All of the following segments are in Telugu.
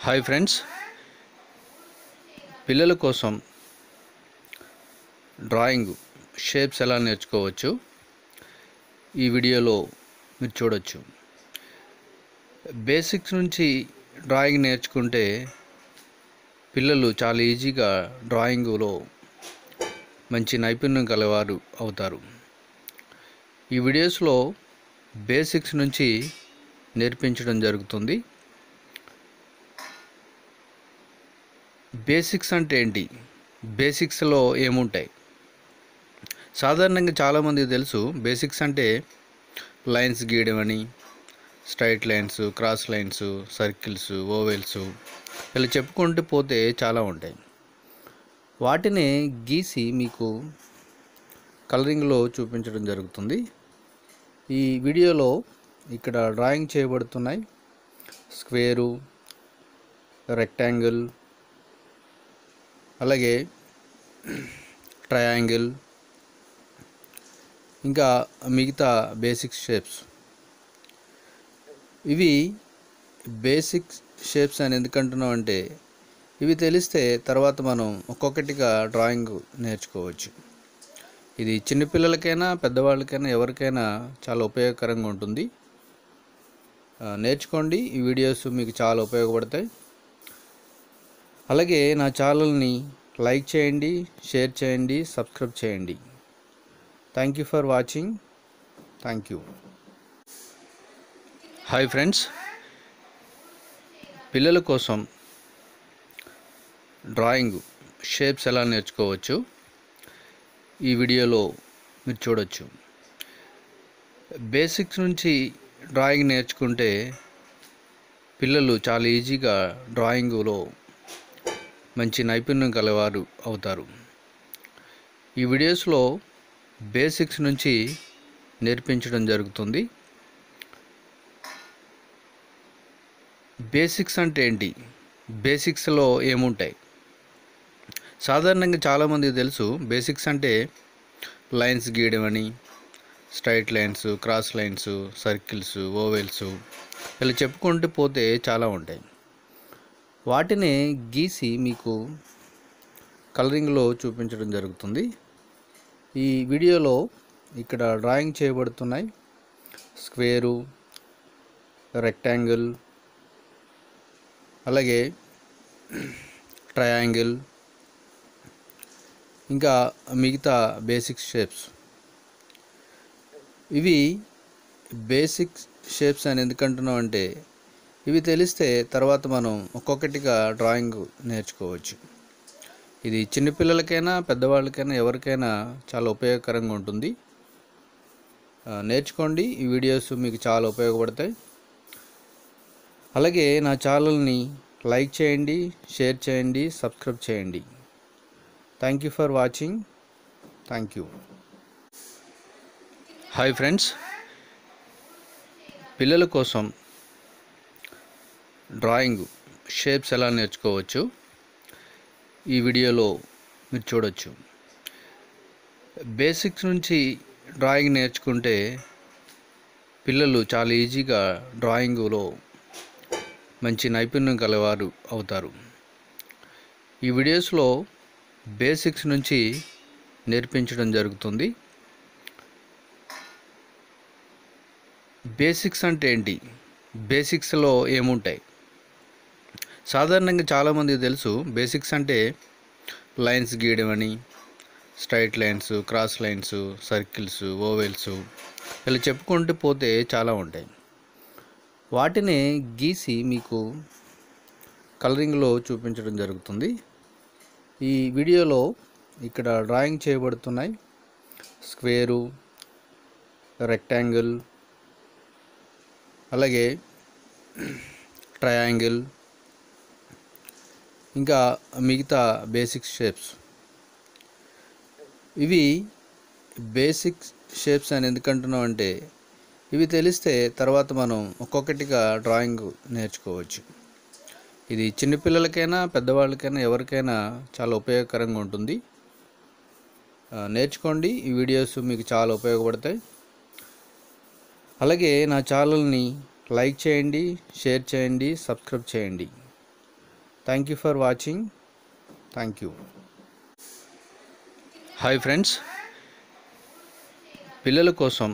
హాయ్ ఫ్రెండ్స్ పిల్లల కోసం డ్రాయింగ్ షేప్స్ ఎలా నేర్చుకోవచ్చు ఈ వీడియోలో మీరు చూడొచ్చు బేసిక్స్ నుంచి డ్రాయింగ్ నేర్చుకుంటే పిల్లలు చాలా ఈజీగా డ్రాయింగులో మంచి నైపుణ్యం గలవారు అవుతారు ఈ వీడియోస్లో బేసిక్స్ నుంచి నేర్పించడం జరుగుతుంది బేసిక్స్ అంటే ఏంటి బేసిక్స్లో ఏముంటాయి సాధారణంగా చాలామంది తెలుసు బేసిక్స్ అంటే లైన్స్ గీయడం అని straight lines cross lines circles ovals ఇలా చెప్పుకుంటూ పోతే చాలా ఉంటాయి వాటిని గీసి మీకు కలరింగ్లో చూపించడం జరుగుతుంది ఈ వీడియోలో ఇక్కడ డ్రాయింగ్ చేయబడుతున్నాయి స్క్వేరు రెక్టాంగిల్ అలాగే ట్రయాంగిల్ ఇంకా మిగతా బేసిక్ షేప్స్ ఇవి బేసిక్ షేప్స్ అని ఎందుకంటున్నాం అంటే ఇవి తెలిస్తే తర్వాత మనం ఒక్కొక్కటిగా డ్రాయింగ్ నేర్చుకోవచ్చు ఇది చిన్నపిల్లలకైనా పెద్దవాళ్ళకైనా ఎవరికైనా చాలా ఉపయోగకరంగా ఉంటుంది ఆ, నేర్చుకోండి ఈ వీడియోస్ మీకు చాలా ఉపయోగపడతాయి అలాగే నా ఛానల్ని లైక్ చేయండి షేర్ చేయండి సబ్స్క్రైబ్ చేయండి thank you for watching thank you hi friends పిల్లల కోసం డ్రాయింగ్ షేప్స్ ఎలా నేర్చుకోవచ్చు ఈ వీడియోలో మీరు చూడొచ్చు బేసిక్స్ నుంచి డ్రాయింగ్ నేర్చుకుంటే పిల్లలు చాలా ఈజీగా డ్రాయింగులో మంచి నైపుణ్యం గలవారు అవుతారు ఈ వీడియోస్లో బేసిక్స్ నుంచి నేర్పించడం జరుగుతుంది బేసిక్స్ అంటే ఏంటి బేసిక్స్లో ఏముంటాయి సాధారణంగా చాలామంది తెలుసు బేసిక్స్ అంటే లైన్స్ గీయడం అని straight lines cross lines circles ovals ఇలా చెప్పుకుంటూ పోతే చాలా ఉంటాయి వాటిని గీసి మీకు కలరింగ్లో చూపించడం జరుగుతుంది ఈ వీడియోలో ఇక్కడ డ్రాయింగ్ చేయబడుతున్నాయి స్క్వేరు రెక్టాంగిల్ అలాగే ట్రయాంగిల్ ఇంకా మిగతా బేసిక్ షేప్స్ ఇవి బేసిక్ షేప్స్ అని ఎందుకంటున్నాం అంటే ఇవి తెలిస్తే తర్వాత మనం ఒక్కొక్కటిగా డ్రాయింగ్ నేర్చుకోవచ్చు ఇది చిన్నపిల్లలకైనా పెద్దవాళ్ళకైనా ఎవరికైనా చాలా ఉపయోగకరంగా ఉంటుంది ఆ, నేర్చుకోండి ఈ వీడియోస్ మీకు చాలా ఉపయోగపడతాయి అలాగే నా ఛానల్ని లైక్ చేయండి షేర్ చేయండి సబ్స్క్రైబ్ చేయండి thank you for watching thank you hi friends పిల్లల కోసం డ్రాయింగ్ షేప్స్ ఎలా నేర్చుకోవచ్చు ఈ వీడియోలో మీరు చూడొచ్చు బేసిక్స్ నుంచి డ్రాయింగ్ నేర్చుకుంటే పిల్లలు చాలా ఈజీగా డ్రాయింగులో మంచి నైపుణ్యం గలవారు అవుతారు ఈ వీడియోస్లో బేసిక్స్ నుంచి నేర్పించడం జరుగుతుంది బేసిక్స్ అంటే ఏంటి బేసిక్స్లో ఏముంటాయి సాధారణంగా చాలామంది తెలుసు బేసిక్స్ అంటే లైన్స్ గీయడం అని straight lines cross lines circles ovals ఇలా చెప్పుకుంటూ పోతే చాలా ఉంటాయి వాటిని గీసి మీకు కలరింగ్లో చూపించడం జరుగుతుంది ఈ వీడియోలో ఇక్కడ డ్రాయింగ్ చేయబడుతున్నాయి స్క్వేరు రెక్టాంగిల్ అలాగే ట్రయాంగిల్ ఇంకా మిగతా బేసిక్ షేప్స్ ఇవి బేసిక్ షేప్స్ అని ఎందుకంటున్నాం అంటే ఇవి తెలిస్తే తర్వాత మనం ఒక్కొక్కటిగా డ్రాయింగ్ నేర్చుకోవచ్చు ఇది చిన్నపిల్లలకైనా పెద్దవాళ్ళకైనా ఎవరికైనా చాలా ఉపయోగకరంగా ఉంటుంది ఆ, నేర్చుకోండి ఈ వీడియోస్ మీకు చాలా ఉపయోగపడతాయి అలాగే నా ఛానల్ని లైక్ చేయండి షేర్ చేయండి సబ్స్క్రైబ్ చేయండి thank you for watching thank you hi friends పిల్లల కోసం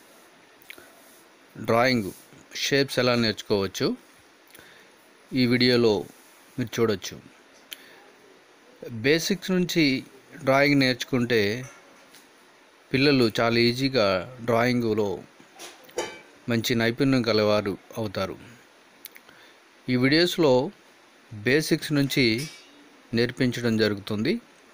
డ్రాయింగ్ షేప్స్ ఎలా నేర్చుకోవచ్చు ఈ వీడియోలో మీరు చూడొచ్చు బేసిక్స్ నుంచి డ్రాయింగ్ నేర్చుకుంటే పిల్లలు చాలా ఈజీగా డ్రాయింగులో మంచి నైపుణ్యం కలవారు అవుతారు ఈ వీడియోస్లో బేసిక్స్ నుంచి నేర్పించడం జరుగుతుంది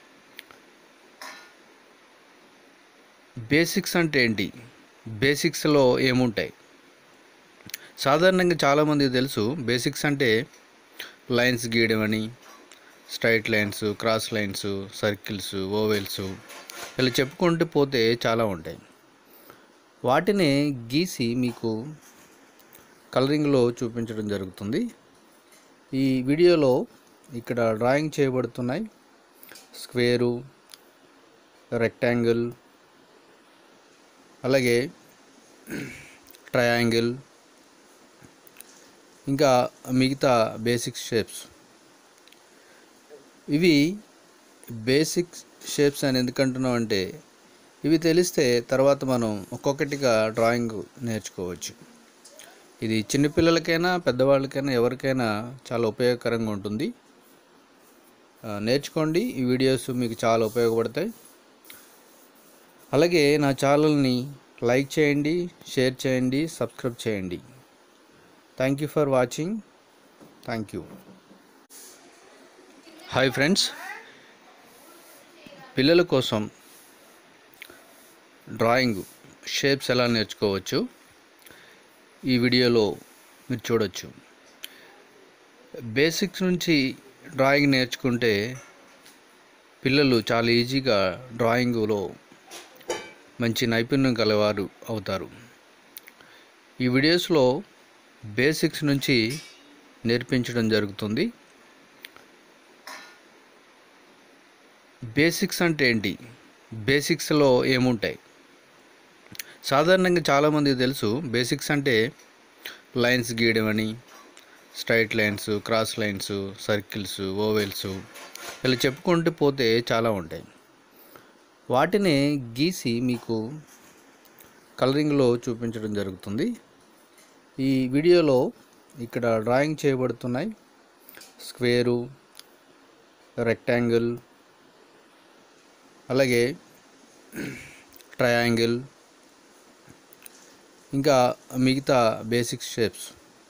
బేసిక్స్ అంటే ఏంటి బేసిక్స్లో ఏముంటాయి సాధారణంగా చాలామందికి తెలుసు బేసిక్స్ అంటే లైన్స్ గీయడం అని straight lines cross lines circles ovals ఇలా చెప్పుకుంటూ పోతే చాలా ఉంటాయి వాటిని గీసి మీకు కలరింగ్లో చూపించడం జరుగుతుంది ఈ వీడియోలో ఇక్కడ డ్రాయింగ్ చేయబడుతున్నాయి స్క్వేరు రెక్టాంగిల్ అలాగే ట్రయాంగిల్ ఇంకా మిగతా బేసిక్ షేప్స్ ఇవి బేసిక్ షేప్స్ అని ఎందుకంటున్నాం అంటే ఇవి తెలిస్తే తర్వాత మనం ఒక్కొక్కటిగా డ్రాయింగ్ నేర్చుకోవచ్చు ఇది చిన్నపిల్లలకైనా పెద్దవాళ్ళకైనా ఎవరికైనా చాలా ఉపయోగకరంగా ఉంటుంది ఆ, నేర్చుకోండి ఈ వీడియోస్ మీకు చాలా ఉపయోగపడతాయి అలాగే నా ఛానల్ని లైక్ చేయండి షేర్ చేయండి సబ్స్క్రైబ్ చేయండి thank you for watching thank you hi friends పిల్లల కోసం డ్రాయింగ్ షేప్స్ ఎలా నేర్చుకోవచ్చు ఈ వీడియోలో మీరు చూడొచ్చు బేసిక్స్ నుంచి డ్రాయింగ్ నేర్చుకుంటే పిల్లలు చాలా ఈజీగా డ్రాయింగులో మంచి నైపుణ్యం కలవారు అవుతారు ఈ వీడియోస్లో బేసిక్స్ నుంచి నేర్పించడం జరుగుతుంది బేసిక్స్ అంటే ఏంటి బేసిక్స్లో ఏముంటాయి సాధారణంగా చాలామందికి తెలుసు బేసిక్స్ అంటే లైన్స్ గీయడం అని straight lines cross lines circles ovals ఇలా చెప్పుకుంటూ పోతే చాలా ఉంటాయి వాటిని గీసి మీకు కలరింగ్లో చూపించడం జరుగుతుంది ఈ వీడియోలో ఇక్కడ డ్రాయింగ్ చేయబడుతున్నాయి స్క్వేరు రెక్టాంగిల్ అలాగే ట్రయాంగిల్ ఇంకా మిగతా బేసిక్ షేప్స్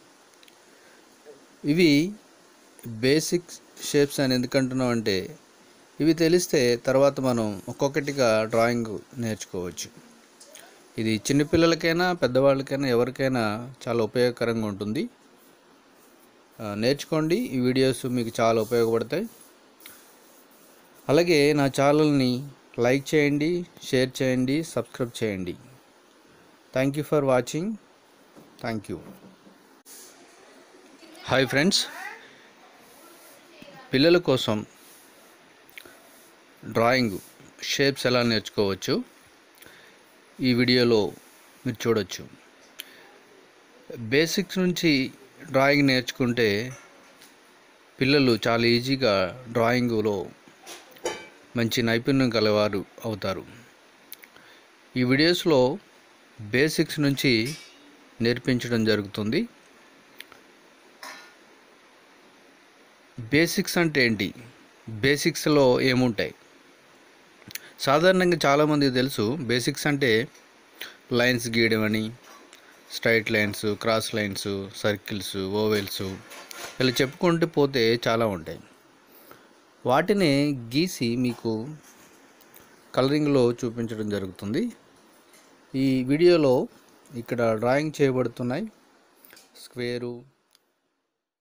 ఇవి బేసిక్ షేప్స్ అని ఎందుకంటున్నాం అంటే ఇవి తెలిస్తే తర్వాత మనం ఒక్కొక్కటిగా డ్రాయింగ్ నేర్చుకోవచ్చు ఇది చిన్నపిల్లలకైనా పెద్దవాళ్ళకైనా ఎవరికైనా చాలా ఉపయోగకరంగా ఉంటుంది ఆ, నేర్చుకోండి ఈ వీడియోస్ మీకు చాలా ఉపయోగపడతాయి అలాగే నా ఛానల్ని లైక్ చేయండి షేర్ చేయండి సబ్స్క్రైబ్ చేయండి thank you for watching thank you hi friends పిల్లల కోసం డ్రాయింగ్ షేప్స్ ఎలా నేర్చుకోవచ్చు ఈ వీడియోలో మీరు చూడొచ్చు బేసిక్స్ నుంచి డ్రాయింగ్ నేర్చుకుంటే పిల్లలు చాలా ఈజీగా డ్రాయింగులో మంచి నైపుణ్యం కలవారు అవుతారు ఈ వీడియోస్లో బేసిక్స్ నుంచి నేర్పించడం జరుగుతుంది బేసిక్స్ అంటే ఏంటి బేసిక్స్లో ఏముంటాయి సాధారణంగా చాలామందికి తెలుసు బేసిక్స్ అంటే లైన్స్ గీయడం అని straight lines cross lines circles ovals ఇలా చెప్పుకుంటూ పోతే చాలా ఉంటాయి వాటిని గీసి మీకు కలరింగ్లో చూపించడం జరుగుతుంది ఈ వీడియోలో ఇక్కడ డ్రాయింగ్ చేయబడుతున్నాయి స్క్వేరు